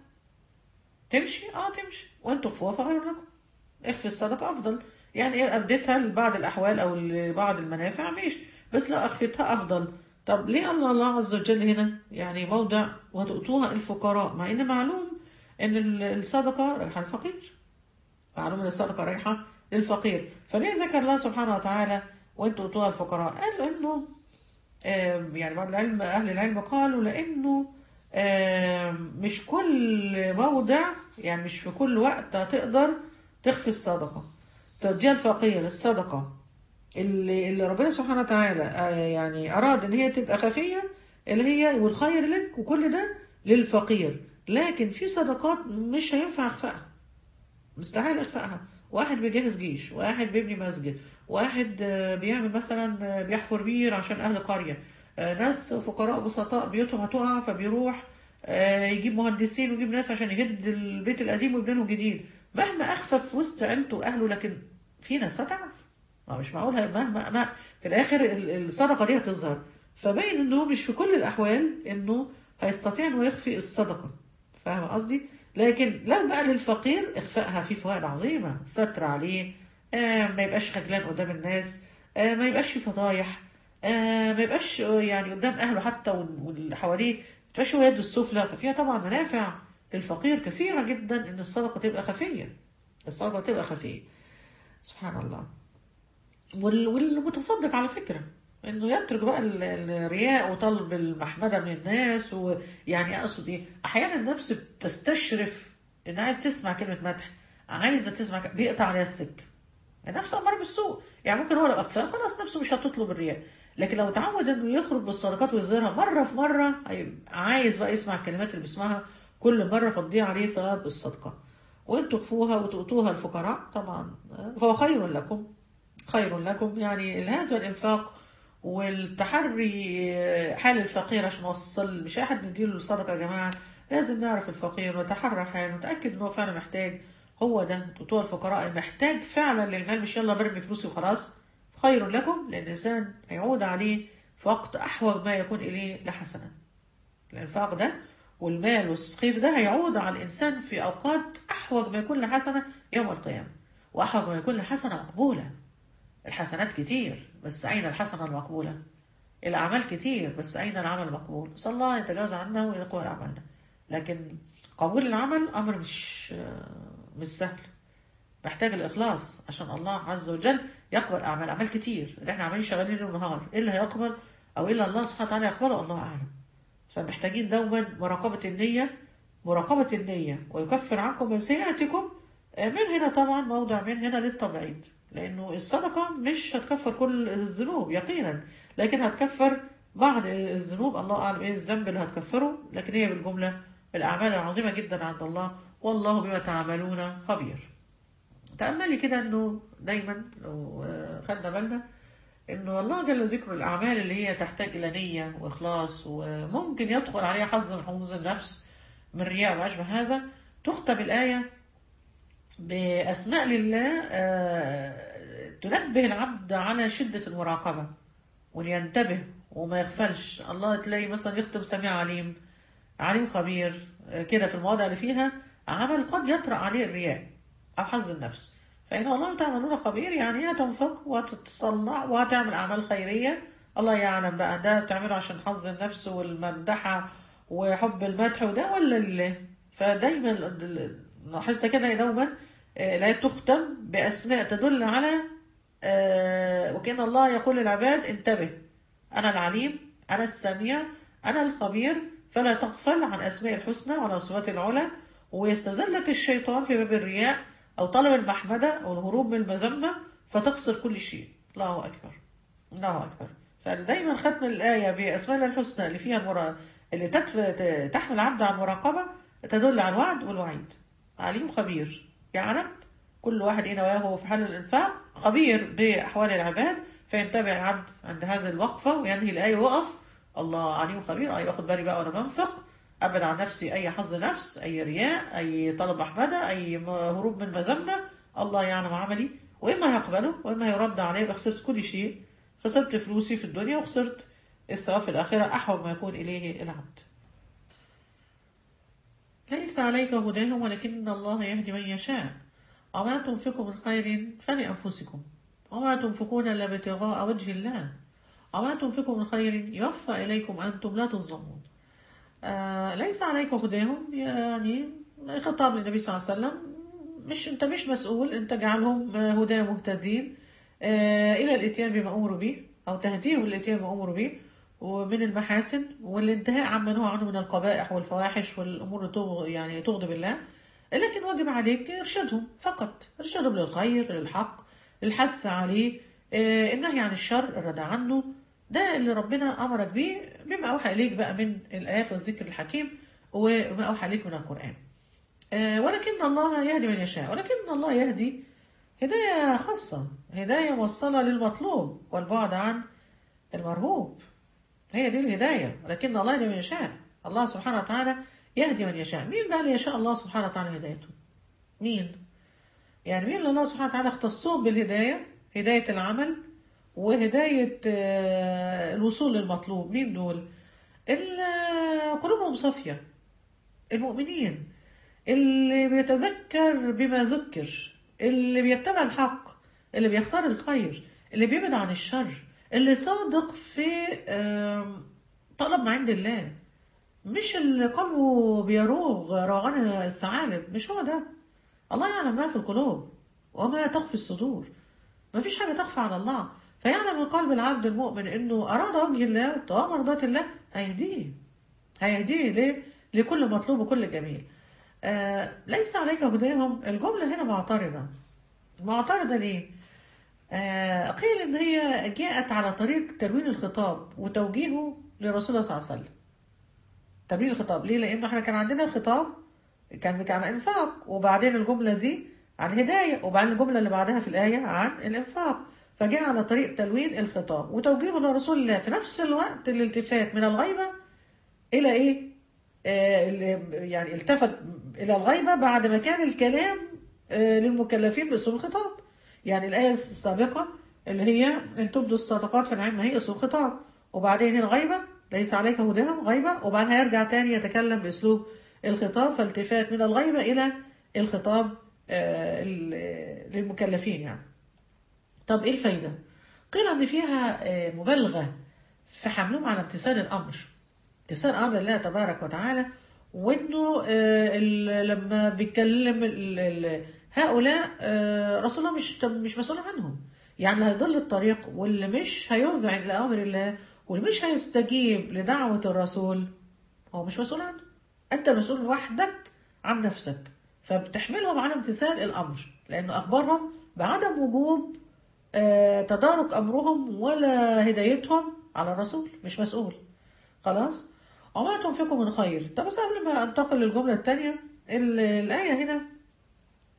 تمشي اه تمشي وان تخفوها فخير لكم اخفي الصدقة افضل يعني ايه ابديتها لبعض الاحوال او لبعض المنافع ماشي بس لو اخفتها افضل طب ليه الله الله عز وجل هنا يعني موضع وتؤتوها الفقراء مع ان معلوم ان ال- الصدقة رايحة الفقير معلوم ان الصدقة رايحة للفقير فليه ذكر الله سبحانه وتعالى وان تؤتوها الفقراء قال انه آم، يعني بعض العلم اهل العلم قالوا لانه آم، مش كل موضع يعني مش في كل وقت هتقدر تخفي الصدقة تديها الفقير الصدقة اللي, اللي ربنا سبحانه وتعالى آه، يعني أراد إن هي تبقى خفية اللي هي والخير لك وكل ده للفقير لكن في صدقات مش هينفع إخفائها مستحيل إخفائها واحد بيجهز جيش واحد بيبني مسجد واحد آه، بيعمل مثلا آه، بيحفر بير عشان أهل قرية آه، ناس فقراء بسطاء بيوتهم هتقع فبيروح آه، يجيب مهندسين ويجيب ناس عشان يهد البيت القديم ويبني له جديد مهما أخفى في وسط عيلته وأهله لكن في ناس هتعرف ما مش معقول هي- مهما ما في الآخر ال- الصدقة دي هتظهر فبين إنه مش في كل الأحوال إنه هيستطيع إنه يخفي الصدقة فاهم قصدي؟ لكن لو بقى للفقير إخفائها في فوائد عظيمة ستر عليه آه ما يبقاش خجلان قدام الناس آه ما يبقاش في فضايح آه ما يبقاش آه، يعني قدام أهله حتى وال- واللي حواليه ما تبقاش هو يده السفلى ففيها طبعا منافع للفقير كثيرة جدا إن الصدقة تبقى خفية الصدقة تبقى خفية سبحان الله وال- والمتصدق على فكرة انه يترك بقى ال- الرياء وطلب المحمدة من الناس ويعني اقصد ايه احيانا النفس بتستشرف ان عايز تسمع كلمة مدح عايزة تسمع ك- بيقطع عليها السكة النفس امر بالسوء يعني ممكن هو لو اخفاها خلاص نفسه مش هتطلب الرياء لكن لو اتعود انه يخرج بالصدقات ويظهرها مرة في مرة هيبقى عايز بقى يسمع الكلمات اللي بيسمعها كل مرة فتضيع عليه ثواب الصدقة وان تخفوها وتؤتوها الفقراء طبعا فهو خير لكم خير لكم يعني هذا الإنفاق والتحري حال الفقير عشان نوصل مش أحد نديله الصدقة يا جماعة لازم نعرف الفقير ونتحرى حاله ونتأكد إن هو فعلا محتاج هو ده تطوع الفقراء المحتاج فعلا للمال مش يلا برمي فلوسي وخلاص خير لكم لأن الإنسان هيعود عليه في وقت أحوج ما يكون إليه لحسنة الإنفاق ده والمال والخير ده هيعود على الإنسان في أوقات أحوج ما يكون لحسنة يوم القيامة وأحوج ما يكون لحسنة مقبولة الحسنات كتير بس أين الحسنة المقبولة الأعمال كتير بس أين العمل المقبول صلى الله يتجاوز عنا ويقبل أعمالنا لكن قبول العمل أمر مش مش سهل محتاج الإخلاص عشان الله عز وجل يقبل أعمال أعمال كتير اللي احنا عمالين شغالين ليل ونهار إيه اللي هيقبل أو إيه اللي الله سبحانه وتعالى يقبله الله أعلم فمحتاجين دوما مراقبة النية مراقبة النية ويكفر عنكم من سيئاتكم من هنا طبعا موضع من هنا للتبعيد لأنه الصدقة مش هتكفر كل الذنوب يقينا لكن هتكفر بعض الذنوب الله أعلم إيه الذنب اللي هتكفره لكن هي بالجملة الأعمال العظيمة جدا عند الله والله بما تعملون خبير تأملي كده انه دايما لو آه، خدنا بالنا انه الله جل ذكر الاعمال اللي هي تحتاج الى نية واخلاص وممكن يدخل عليها حظ من حظوظ النفس من رياء وما اشبه هذا تختم الايه باسماء لله آه، تنبه العبد على شده المراقبه ولينتبه وما يغفلش الله تلاقي مثلا يختم سميع عليم عليم خبير آه، كده في المواضع اللي فيها عمل قد يطرأ عليه الرياء أو حظ النفس فإن الله تعملون خبير يعني هتنفق وهتتصلع وهتعمل أعمال خيرية الله يعلم بقى ده بتعمله عشان حظ النفس والممدحة وحب المدح وده ولا لله فدايما ال- ال- لاحظت كده دوما آه، الآيات تختم بأسماء تدل على آه، وكأن الله يقول للعباد انتبه أنا العليم أنا السميع أنا الخبير فلا تغفل عن أسماء الحسنى وعن صفات العلى ويستزلك الشيطان في باب الرياء أو طلب المحمدة أو الهروب من المذمة فتخسر كل شيء الله أكبر الله أكبر فدايما ختم الآية بأسماء الله الحسنى اللي فيها المرا... اللي تدف... ت- تحمل العبد على المراقبة تدل على الوعد والوعيد عليم خبير يعلم كل واحد ايه نواه في حال الانفاق خبير باحوال العباد فينتبه العبد عند هذه الوقفه وينهي الايه وقف الله عليم خبير اي واخد بالي بقى وانا بنفق ابعد عن نفسي اي حظ نفس اي رياء اي طلب محمده اي م- هروب من مذمه الله يعلم عملي واما هيقبله واما هيرد عليه يبقى خسرت كل شيء خسرت فلوسي في الدنيا وخسرت الثواب في الاخره احوج ما يكون اليه العبد ليس عليك هداهم ولكن الله يهدي من يشاء وما تنفقوا من خير فلأنفسكم وما تنفقون إلا ابتغاء وجه الله وما تنفقوا من خير يوفى إليكم أنتم لا تظلمون آه ليس عليك هداهم يعني خطاب للنبي صلى الله عليه وسلم مش انت مش مسؤول انت جعلهم هدى مهتدين آه الى الاتيان بما امروا به او تهديهم للاتيان بما امروا به ومن المحاسن والانتهاء عما نهى عنه من القبائح والفواحش والامور اللي تغ- يعني تغضب الله لكن واجب عليك ارشادهم فقط ارشادهم للخير للحق الحث عليه آه، النهي عن الشر الردع عنه ده اللي ربنا امرك بيه بما اوحى اليك بقى من الايات والذكر الحكيم وما اوحى اليك من القران آه، ولكن الله يهدي من يشاء ولكن الله يهدي هدايه خاصه هدايه موصله للمطلوب والبعد عن المرهوب هي دي الهدايه ولكن الله يهدي من يشاء الله سبحانه وتعالى يهدي من يشاء مين بقى اللي يشاء الله سبحانه وتعالى هدايته مين يعني مين اللي الله سبحانه وتعالى اختصهم بالهداية هداية العمل وهداية آه، الوصول للمطلوب مين دول اللي قلوبهم صافية المؤمنين اللي بيتذكر بما ذكر اللي بيتبع الحق اللي بيختار الخير اللي بيبعد عن الشر اللي صادق في آم، طلب ما عند الله مش اللي قلبه بيروغ روغان الثعالب مش هو ده الله يعلم ما في القلوب وما تخفي الصدور ما فيش حاجة تخفى على الله فيعلم من قلب العبد المؤمن انه اراد وجه الله وطوى مرضات الله هيهديه هيهديه ليه؟ لكل مطلوب وكل جميل آه ليس عليك هداهم الجملة هنا معترضة معترضة ليه؟ آه قيل ان هي جاءت على طريق تلوين الخطاب وتوجيهه لرسول الله صلى الله عليه وسلم تبرير الخطاب ليه لان احنا كان عندنا الخطاب كان عن انفاق وبعدين الجمله دي عن هدايه وبعدين الجمله اللي بعدها في الايه عن الانفاق فجاء على طريق تلوين الخطاب وتوجيهه لرسول الله في نفس الوقت الالتفات من الغيبه الى ايه آه ال- يعني التفت الى الغيبه بعد ما كان الكلام آه للمكلفين باسلوب الخطاب يعني الايه السابقه اللي هي ان تبدوا الصدقات فنعم هي اسلوب خطاب وبعدين الغيبه ليس عليك هداهم غيبه وبعدها يرجع تاني يتكلم باسلوب الخطاب فالتفات من الغيبه الى الخطاب آه، ال- للمكلفين يعني طب ايه الفايده قيل ان فيها آه، مبالغه في حملهم على امتثال الامر امتثال امر الله تبارك وتعالى وانه آه، ال- لما بيتكلم ال- ال- هؤلاء آه، رسول الله مش مش مسؤول عنهم يعني اللي هيضل الطريق واللي مش هيذعن لامر الله واللي مش هيستجيب لدعوه الرسول هو مش مسؤول عنه انت مسؤول لوحدك عن نفسك فبتحملهم على امتثال الامر لانه اخبرهم بعدم وجوب آه، تدارك امرهم ولا هدايتهم على الرسول مش مسؤول خلاص وما تنفقوا من خير طب بس قبل ما انتقل للجمله الثانيه الايه هنا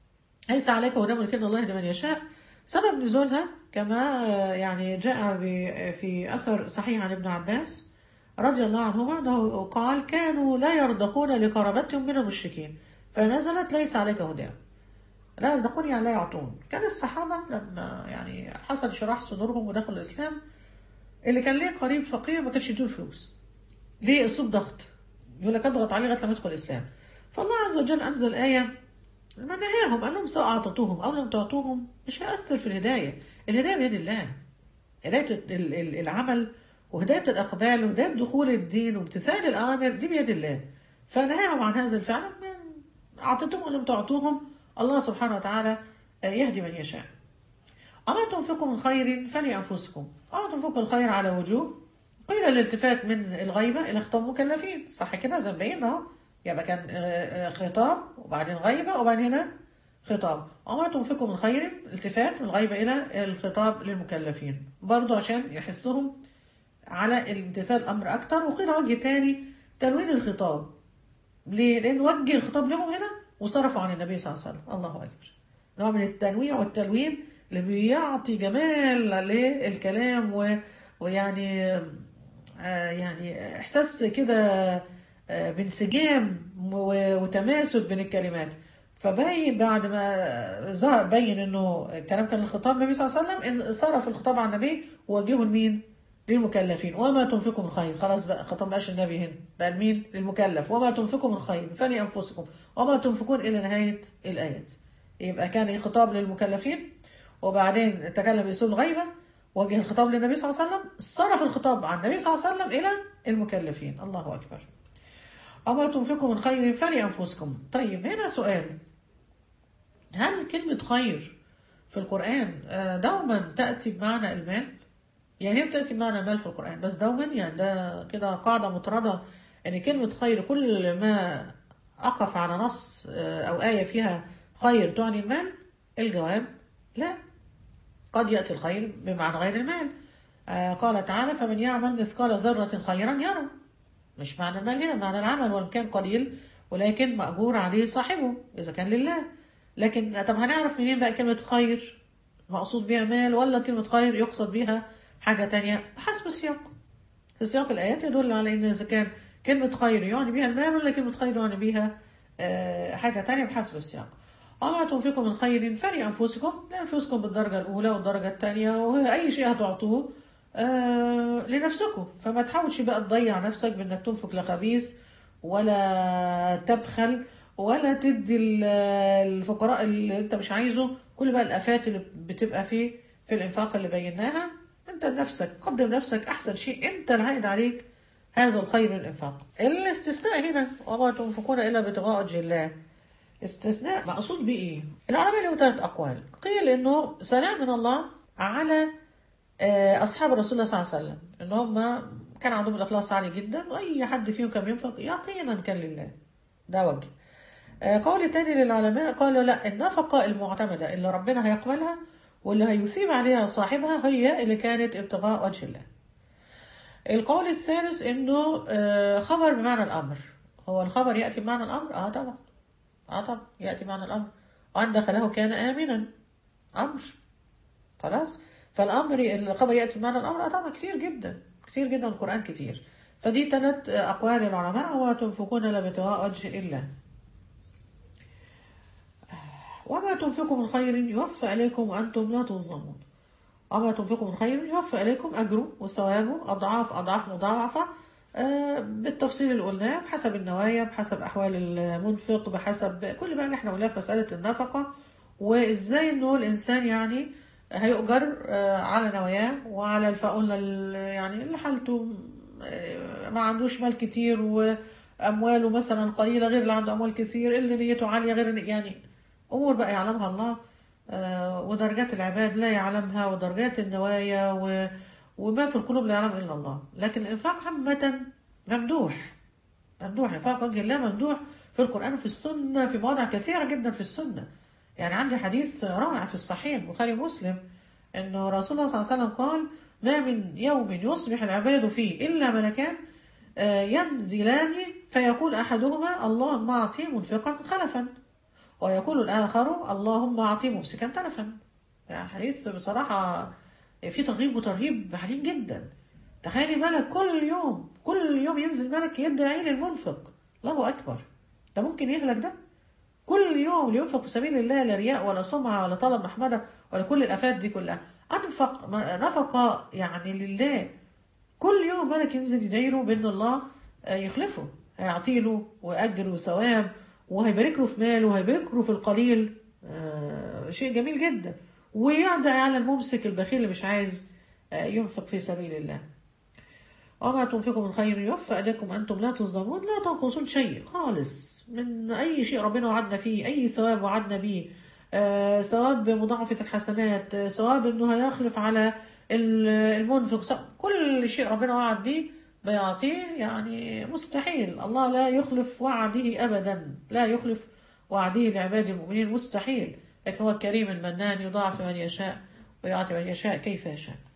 ليس عليك هداهم ولكن الله يهدي من يشاء سبب نزولها كما يعني جاء ب- في أثر صحيح عن ابن عباس رضي الله عنهما أنه قال كانوا لا يرضخون لقرابتهم من المشركين فنزلت ليس عليك هداهم لا يرضخون يعني لا يعطون كان الصحابة لما يعني حصل شراح صدورهم ودخلوا الإسلام اللي كان ليه قريب فقير ما كانش يديله فلوس ليه أسلوب ضغط يقول لك اضغط عليه لغاية لما يدخل الإسلام فالله عز وجل أنزل آية ما نهاهم قال لهم سواء أعطيتوهم أو لم تعطوهم مش هيأثر في الهداية الهداية بيد الله هداية ال- ال- العمل وهداية الإقبال وهداية دخول الدين وامتثال الأوامر دي بيد الله فنهاهم عن هذا الفعل أعطيتهم أو لم تعطوهم الله سبحانه وتعالى يهدي من يشاء أما تنفقوا من خير فلأنفسكم أما تنفقوا الخير على وجوه قيل الالتفات من الغيبة إلى خطاب مكلفين صح كده زي ما بينا أهو يبقى كان آه، آه، خطاب وبعدين غيبة وبعدين هنا خطاب وما تنفقوا من خير التفات من الغيبة إلى الخطاب للمكلفين برضو عشان يحسهم على الامتثال الأمر أكتر وقيل وجه تاني تلوين الخطاب ليه؟ لأن وجه الخطاب لهم هنا وصرفوا عن النبي صلى الله عليه وسلم الله أكبر نوع من التنويع والتلوين اللي بيعطي جمال للكلام و... ويعني آه يعني إحساس كده آه بانسجام و- وتماسك بين الكلمات فبين بعد ما ظهر بين انه الكلام كان الخطاب النبي صلى الله عليه وسلم ان صرف الخطاب عن النبي ووجهه لمين؟ للمكلفين وما تنفقوا من خير خلاص بقى خطاب بقاش النبي هنا بقى لمين؟ للمكلف وما تنفقوا من خير فلانفسكم وما تنفقون الى نهايه الايات يبقى كان خطاب للمكلفين وبعدين تكلم باسلوب الغيبه وجه الخطاب للنبي صلى الله عليه وسلم صرف الخطاب عن النبي صلى الله عليه وسلم الى المكلفين الله اكبر وما تنفقوا من خير فلأنفسكم طيب هنا سؤال هل كلمة خير في القرآن آه، دوما تأتي بمعنى المال يعني هي بتأتي بمعنى المال في القرآن بس دوما يعني ده كده قاعدة مطردة ان كلمة خير كل ما أقف على نص آه، أو آية فيها خير تعني المال الجواب لا قد يأتي الخير بمعنى غير المال آه، قال تعالى فمن يعمل مثقال ذرة خيرا يرى مش معنى المال هنا معنى العمل وان كان قليل ولكن مأجور عليه صاحبه إذا كان لله لكن طب هنعرف منين بقى كلمة خير مقصود بها مال ولا كلمة خير يقصد بها حاجة تانية حسب السياق في سياق الآيات يدل على إن إذا كان كلمة خير يعني بها المال ولا كلمة خير يعني بها آه، حاجة تانية بحسب السياق وما تنفقوا من خير فلأنفسكم لأنفسكم بالدرجة الأولى والدرجة الثانية وأي شيء هتعطوه آه لنفسكم فما تحاولش بقى تضيع نفسك بانك تنفق لخبيث ولا تبخل ولا تدي ال- الفقراء اللي انت مش عايزه كل بقى الافات اللي بتبقى فيه في الانفاق اللي بيناها انت لنفسك قدم نفسك احسن شيء انت العائد عليك هذا الخير الانفاق الاستثناء هنا وما تنفقون الا ابتغاء وجه الله استثناء مقصود بيه ايه العلماء لهم ثلاث اقوال قيل انه ثناء من الله على آه، اصحاب الرسول صلى الله عليه وسلم ان هم كان عندهم الاخلاص عالي جدا واي حد فيهم كان بينفق يقينا كان لله ده وجه آه، قول تاني للعلماء قالوا لا النفقة المعتمدة اللي ربنا هيقبلها واللي هيثيب عليها صاحبها هي اللي كانت ابتغاء وجه الله القول الثالث انه آه، خبر بمعنى الامر هو الخبر ياتي بمعنى الامر اه طبعا اه طبعا ياتي بمعنى الامر وان دخله كان امنا امر خلاص فالامر الخبر ياتي بمعنى الامر اه طبعا كتير جدا كتير جدا القران كتير فدي ثلاث اقوال العلماء وما تنفقون لا ابتغاء وجه الله وما تنفقوا من خير يوفى إليكم وأنتم لا تظلمون وما تنفقوا من خير يوفى إليكم أجره وثوابه أضعاف أضعاف مضاعفة آه، بالتفصيل اللي قلناه بحسب النوايا بحسب أحوال المنفق بحسب كل بقى اللي احنا قلناه في مسألة النفقة وإزاي إنه الإنسان يعني هيؤجر آه، على نواياه وعلى الفقلنا يعني اللي حالته آه، ما عندوش مال كتير وأمواله مثلا قليلة غير اللي عنده أموال كتير اللي نيته عالية غير اللي- يعني أمور بقى يعلمها الله آه، ودرجات العباد لا يعلمها ودرجات النوايا و... وما في القلوب لا يعلم إلا الله لكن الإنفاق عامة ممدوح ممدوح إنفاق وجه الله ممدوح في القرآن وفي السنة في مواضع كثيرة جدا في السنة يعني عندي حديث رائع في الصحيح البخاري ومسلم أنه رسول الله صلى الله عليه وسلم قال ما من يوم يصبح العباد فيه إلا ملكان آه، ينزلان فيقول أحدهما اللهم أعطي منفقا خلفا ويقول الآخر اللهم أعطي ممسكا تلفا يعني حديث بصراحة في ترغيب وترهيب عاليين جدا تخيلي ملك كل يوم كل يوم ينزل ملك يدعي للمنفق الله أكبر ده ممكن يهلك ده كل يوم لينفق في سبيل الله لا رياء ولا سمعة ولا طلب محمدة ولا كل الآفات دي كلها أنفق نفقة يعني لله كل يوم ملك ينزل يدعيله بأن الله يخلفه هيعطي له وأجر وثواب وهيبارك له في ماله وهيبارك له في القليل آه شيء جميل جدا ويدعي على الممسك البخيل اللي مش عايز آه ينفق في سبيل الله وما تنفقوا من خير يوفى إليكم أنتم لا تظلمون لا تنقصون شيء خالص من أي شيء ربنا وعدنا فيه أي ثواب وعدنا به آه ثواب مضاعفة الحسنات آه ثواب إنه هيخلف على المنفق كل شيء ربنا وعد به بيعطيه يعني مستحيل الله لا يخلف وعده أبدا لا يخلف وعده لعباد المؤمنين مستحيل لكن هو الكريم المنان يضاعف من يشاء ويعطي من يشاء كيف يشاء